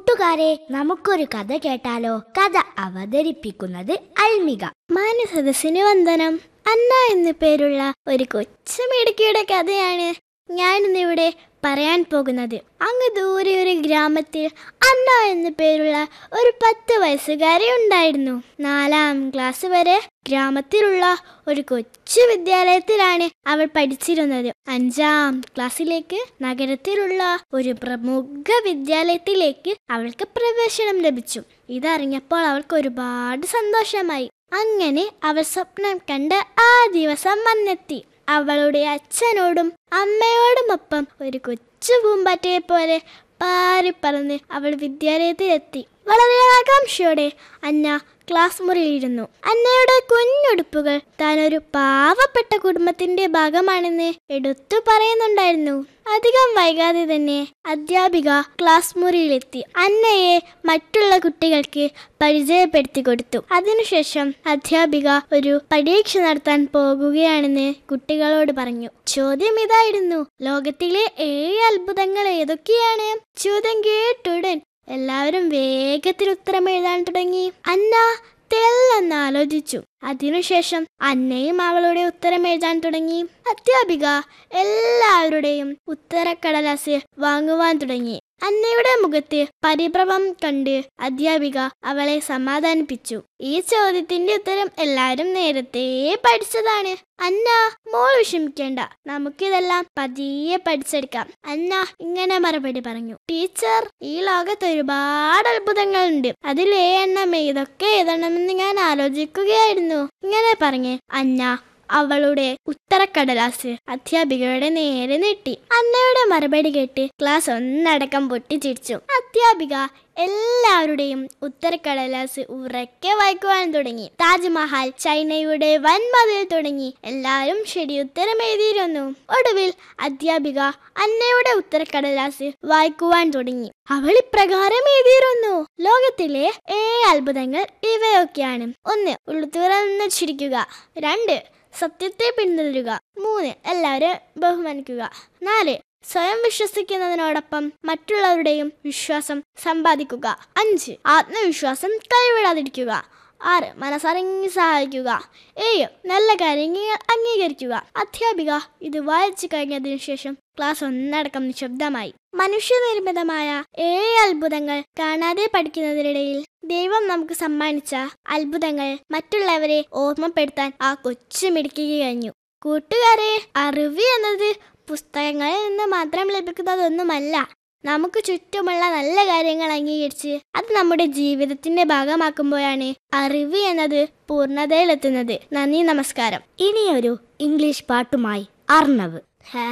കൂട്ടുകാരെ നമുക്കൊരു കഥ കേട്ടാലോ കഥ അവതരിപ്പിക്കുന്നത് അൽമിക മാനസദസ്സിന് വന്ദനം അന്ന എന്നു പേരുള്ള ഒരു കൊച്ചു മിടുക്കിയുടെ കഥയാണ് ഞാനിന്നിവിടെ പറയാൻ പോകുന്നത് അങ്ങ് ദൂരെ ഒരു ഗ്രാമത്തിൽ അന്ന എന്നു പേരുള്ള ഒരു പത്ത് വയസ്സുകാരി ഉണ്ടായിരുന്നു നാലാം ക്ലാസ് വരെ ഗ്രാമത്തിലുള്ള ഒരു കൊച്ചു വിദ്യാലയത്തിലാണ് അവൾ പഠിച്ചിരുന്നത് അഞ്ചാം ക്ലാസ്സിലേക്ക് നഗരത്തിലുള്ള ഒരു പ്രമുഖ വിദ്യാലയത്തിലേക്ക് അവൾക്ക് പ്രവേശനം ലഭിച്ചു ഇതറിഞ്ഞപ്പോൾ അവൾക്ക് ഒരുപാട് സന്തോഷമായി അങ്ങനെ അവൾ സ്വപ്നം കണ്ട് ആ ദിവസം വന്നെത്തി അവളുടെ അച്ഛനോടും അമ്മയോടുമൊപ്പം ഒരു കൊച്ചു പൂമ്പാറ്റയെ പോലെ പാറിപ്പറന്ന് അവൾ വിദ്യാലയത്തിലെത്തി വളരെ ആകാംക്ഷയോടെ അന്ന ക്ലാസ് മുറിയിലിരുന്നു അന്നയുടെ കുഞ്ഞുടുപ്പുകൾ താൻ ഒരു പാവപ്പെട്ട കുടുംബത്തിന്റെ ഭാഗമാണെന്ന് എടുത്തു പറയുന്നുണ്ടായിരുന്നു അധികം വൈകാതെ തന്നെ അധ്യാപിക ക്ലാസ് മുറിയിലെത്തി അന്നയെ മറ്റുള്ള കുട്ടികൾക്ക് പരിചയപ്പെടുത്തി കൊടുത്തു അതിനുശേഷം അധ്യാപിക ഒരു പരീക്ഷ നടത്താൻ പോകുകയാണെന്ന് കുട്ടികളോട് പറഞ്ഞു ചോദ്യം ഇതായിരുന്നു ലോകത്തിലെ ഏഴ് അത്ഭുതങ്ങൾ ഏതൊക്കെയാണ് ചോദ്യം കേട്ടുടൻ എല്ലാവരും വേഗത്തിൽ ഉത്തരം എഴുതാൻ തുടങ്ങി അന്ന തെല്ലെന്ന് ആലോചിച്ചു അതിനുശേഷം അന്നയും അവളുടെ ഉത്തരം എഴുതാൻ തുടങ്ങി അധ്യാപിക എല്ലാവരുടെയും ഉത്തരക്കടലാസ് വാങ്ങുവാൻ തുടങ്ങി അന്നയുടെ മുഖത്ത് പരിഭ്രമം കണ്ട് അധ്യാപിക അവളെ സമാധാനിപ്പിച്ചു ഈ ചോദ്യത്തിന്റെ ഉത്തരം എല്ലാരും നേരത്തെ പഠിച്ചതാണ് അന്ന മോൾ വിഷമിക്കേണ്ട നമുക്കിതെല്ലാം പതിയെ പഠിച്ചെടുക്കാം അന്ന ഇങ്ങനെ മറുപടി പറഞ്ഞു ടീച്ചർ ഈ ലോകത്ത് ഒരുപാട് അത്ഭുതങ്ങളുണ്ട് അതിലേ എണ്ണം ഇതൊക്കെ എഴുതണമെന്ന് ഞാൻ ആലോചിക്കുകയായിരുന്നു ഇങ്ങനെ പറഞ്ഞ് അന്ന അവളുടെ ഉത്തരക്കടലാസ് അധ്യാപികയുടെ നേരെ നീട്ടി അന്നയുടെ മറുപടി കേട്ട് ക്ലാസ് ഒന്നടക്കം പൊട്ടിച്ചിരിച്ചു അധ്യാപിക എല്ലാവരുടെയും ഉത്തരക്കടലാസ് ഉറക്കെ വായിക്കുവാൻ തുടങ്ങി താജ്മഹൽ ചൈനയുടെ വൻമതിൽ തുടങ്ങി എല്ലാവരും ശരി ഉത്തരം എഴുതിയിരുന്നു ഒടുവിൽ അധ്യാപിക അന്നയുടെ ഉത്തരക്കടലാസ് വായിക്കുവാൻ തുടങ്ങി അവൾ ഇപ്രകാരം എഴുതിയിരുന്നു ലോകത്തിലെ ഏഴ് അത്ഭുതങ്ങൾ ഇവയൊക്കെയാണ് ഒന്ന് ഉള്ളുത്തുറന്ന് ചിരിക്കുക രണ്ട് സത്യത്തെ പിന്തുടരുക മൂന്ന് എല്ലാവരും ബഹുമാനിക്കുക നാല് സ്വയം വിശ്വസിക്കുന്നതിനോടൊപ്പം മറ്റുള്ളവരുടെയും വിശ്വാസം സമ്പാദിക്കുക അഞ്ച് ആത്മവിശ്വാസം കൈവിടാതിരിക്കുക ആറ് മനസ്സറിഞ്ഞ് സഹായിക്കുക ഏഴ് നല്ല കാര്യങ്ങൾ അംഗീകരിക്കുക അധ്യാപിക ഇത് വായിച്ചു കഴിഞ്ഞതിനു ശേഷം ക്ലാസ് ഒന്നടക്കം നിശബ്ദമായി മനുഷ്യനിർമ്മിതമായ ഏഴ് അത്ഭുതങ്ങൾ കാണാതെ പഠിക്കുന്നതിനിടയിൽ ദൈവം നമുക്ക് സമ്മാനിച്ച അത്ഭുതങ്ങൾ മറ്റുള്ളവരെ ഓർമ്മപ്പെടുത്താൻ ആ കൊച്ചു മിടുക്കുക കഴിഞ്ഞു കൂട്ടുകാരെ അറിവ് എന്നത് പുസ്തകങ്ങളിൽ നിന്ന് മാത്രം ലഭിക്കുന്നതൊന്നുമല്ല നമുക്ക് ചുറ്റുമുള്ള നല്ല കാര്യങ്ങൾ അംഗീകരിച്ച് അത് നമ്മുടെ ജീവിതത്തിന്റെ ഭാഗമാക്കുമ്പോഴാണ് അറിവ് എന്നത് പൂർണ്ണതയിലെത്തുന്നത് നന്ദി നമസ്കാരം ഇനിയൊരു ഇംഗ്ലീഷ് പാട്ടുമായി അർണവ്